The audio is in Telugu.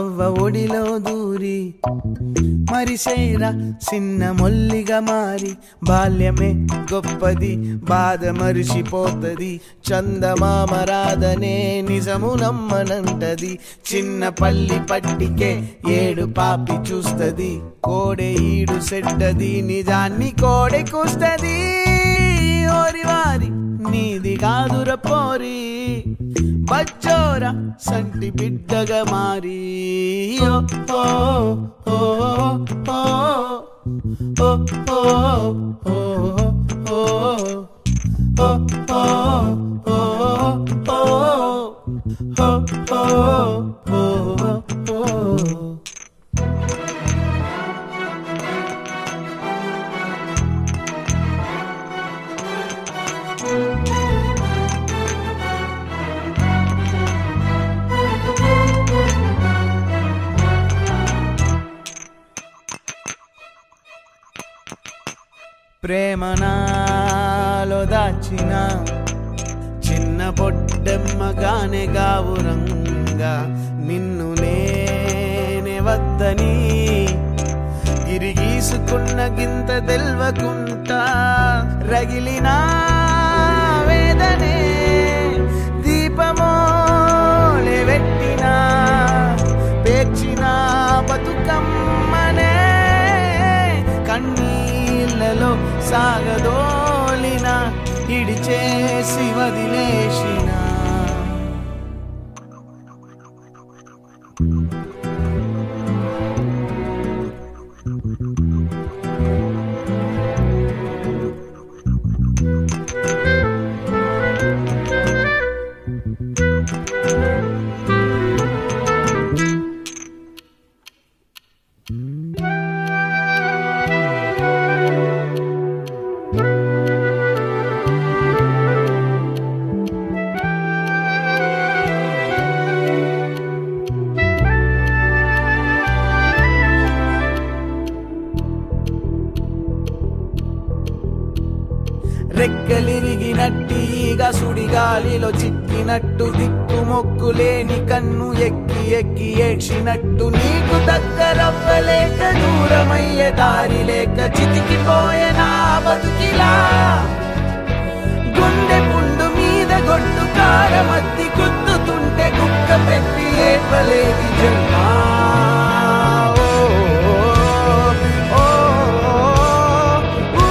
అవ్వ ఒడిలో దూరి మరిసేరా చిన్న మొల్లిగా మారి బాల్యమే గొప్పది బాధ మరిసిపోతది చందమామ రాధనే నిజము నమ్మనంటది చిన్న పల్లి పట్టికే ఏడు పాపి చూస్తది కోడె ఈడు సెట్టది నిజాన్ని కోడె కూస్తది ఓరి వారి నీది కాదుర పోరి బచ్చోర సంటి బిడ్డగా మారి ఓ ఓ ఓ ఓ ఓ ఓ ఓ ఓ ప్రేమ నాలో దాచిన చిన్న పొట్టెమ్మగానే గావురంగా నిన్ను నేనే వద్దని గిరిగీసుకున్న గింత తెల్వకుంటా రగిలిన వేదనే దీపమోలే పెట్టిన పేర్చిన బతుకమ్మనే కన్నీళ్ళలో సాగదోలిన ఇడిచేసి వదిలేసిన రెక్కలిరిగినట్టిగా సుడిగాలిలో చిక్కినట్టు దిక్కు మొక్కులేని కన్ను ఎక్కి ఎక్కి ఏడ్చినట్టు నీకు దగ్గరవ్వలేక దూరమయ్యే దారి లేక చితికిపోయే నా బతుకిలా గుండె పుండు మీద గొడ్డు కారమత్తి గుద్దుతుంటే కుక్క పెట్టి ఏడ్వలేది జన్మా ఓ, ఓ, ఓ,